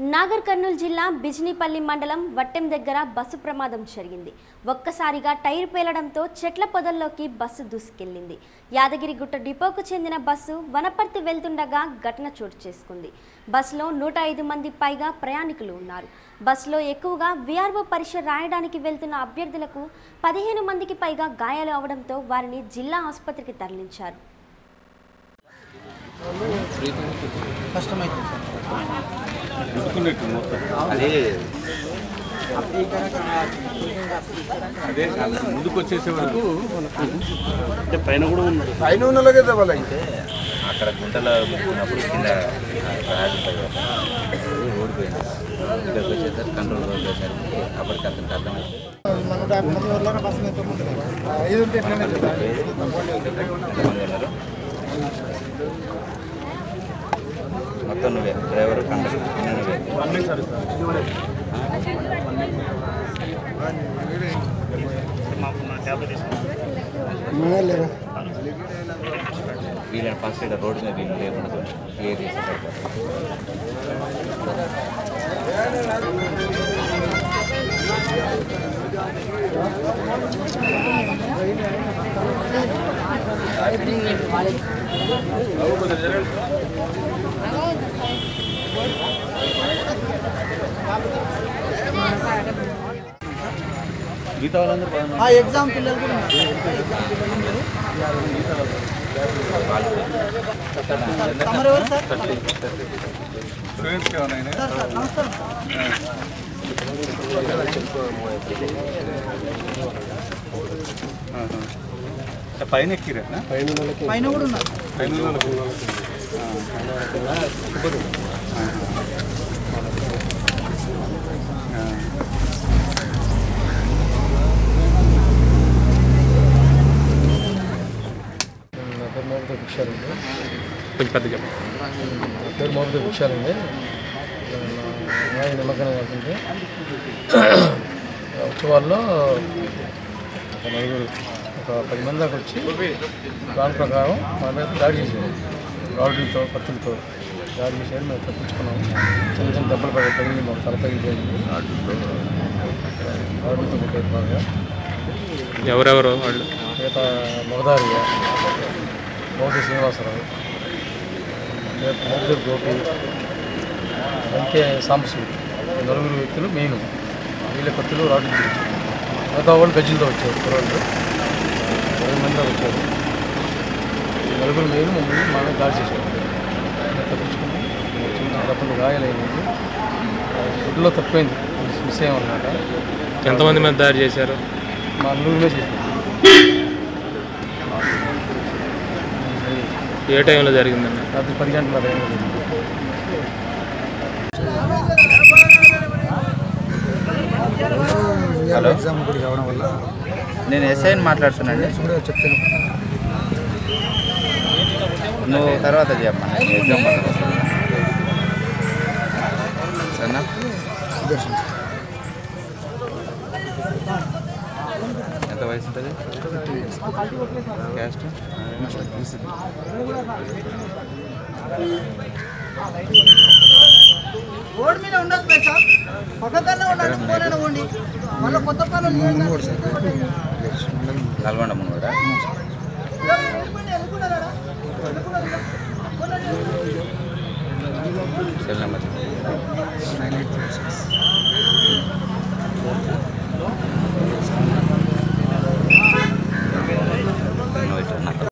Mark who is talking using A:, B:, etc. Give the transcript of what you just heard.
A: నాగర్ కర్నూలు జిల్లా బిజినీపల్లి మండలం వట్టెం దగ్గర బస్సు ప్రమాదం జరిగింది ఒక్కసారిగా టైర్ పేలడంతో చెట్ల పొదల్లోకి బస్సు దూసుకెళ్లింది యాదగిరిగుట్ట డిపోకు చెందిన బస్సు వనపర్తి వెళ్తుండగా ఘటన చోటు చేసుకుంది బస్సులో నూట ఐదు మంది పైగా ప్రయాణికులు ఉన్నారు బస్సులో ఎక్కువగా విఆర్ఓ పరీక్ష రాయడానికి వెళ్తున్న అభ్యర్థులకు పదిహేను మందికి పైగా గాయాలు అవడంతో వారిని జిల్లా ఆసుపత్రికి తరలించారు
B: అదే అదే ముందుకు వచ్చేసే వరకు
C: అంటే పైన కూడా ఉన్నాడు
D: పైన ఉన్నలాగే తవ్వాలి
B: అయితే అక్కడ గుంటలో ముట్టుకున్నప్పుడు కింద రాజు పై ఓడిపోయింది ఇక్కడికి వచ్చేసరికి కంట్రోల్ వచ్చేసరికి అప్పటికి అతనికి అర్థమైంది ఎంతమంది ఉన్నారు మొత్తం నువ్వే డ్రైవర్ కండక్టర్ నువ్వే
C: మాకు నా ట్యాబ్లెట్ తీసుకున్నాను
B: వీళ్ళని ఫస్ట్ ఇక్కడ రోడ్డు మీద వీళ్ళు లేకుండా క్లియర్ చేసేటట్టు మిగతా వాళ్ళందరూ బాగున్నారు
E: ఆ ఎగ్జామ్ పిల్లలు కూడా ఉన్నారు. తమరు ఎవరు సార్
D: స్టూడెంట్స్కి ఏమైనా
E: సార్ సార్ నమస్కారం
D: పైన ఎక్కిరా
E: పైన కూడా ఉన్నారు
D: పైన వాళ్ళకి
F: నా పేరు మోహన్తో భిక్షాలండి
C: కొంచెం పెద్దగా
F: నా పేరు మోహన్తో భిక్షాలండి నా నిమ్మకాయ కాకుండా ఉత్సవాల్లో ఒక నలుగురు ఒక పది మంది దాకా వచ్చి ప్లాన్ ప్రకారం మా మీద దాడి చేశారు రాడ్లతో కత్తులతో దాడి చేశారు మేము తప్పించుకున్నాము చిన్న చిన్న దెబ్బలు పడి తగిలింది మాకు తల పగిలిపోయింది రాడ్లతో కొట్టారు బాగా
C: ఎవరెవరు వాళ్ళు
F: ఈత మొగదారిగా మోది శ్రీనివాసరావు మోది గోపి అంతే సాంబశివుడు ఈ నలుగురు వ్యక్తులు మెయిన్ వీళ్ళ కత్తులు రాడ్లు తీర్చారు మిగతా వాళ్ళు గజ్జలతో వచ్చారు కుర్రాళ్ళు ఇరవై మంది దాకా వచ్చారు ఈ నలుగురు మెయిన్ మమ్మల్ని మా మీద దాడి చేశారు మేము తప్పించుకుని చిన్న దెబ్బలు గాయాలైంది గుడ్లో తప్పిపోయింది మిస్ అయ్యామన్నమాట
C: ఎంతమంది మీద దాడి చేశారు
F: మా నలుగురుమే చేశారు
C: ఏ టైంలో జరిగిందండి
F: రాత్రి పది గంటల టైంలో జరిగింది.
B: హలో
D: ఎగ్జామ్ కూడా కావడం వల్ల
B: నేను ఎస్ఐని మాట్లాడుతున్నాండి
D: కూడా చెప్తాను
B: నువ్వు తర్వాత చెప్పమ్మా నేను ఎగ్జామ్ పక్కన సరేనా
D: సుదర్శన్
B: ఎంత వయసు ఉంటుంది క్యాస్ట్
E: రోడ్ మీద ఉండదు పైసా పక్కకన్నా ఉండండి పోలేను ఉండి మళ్ళీ కొత్త పాలన
D: మునుగోడు సార్ మండలం
B: నల్గొండ మునుగోడా సెల్ నెంబర్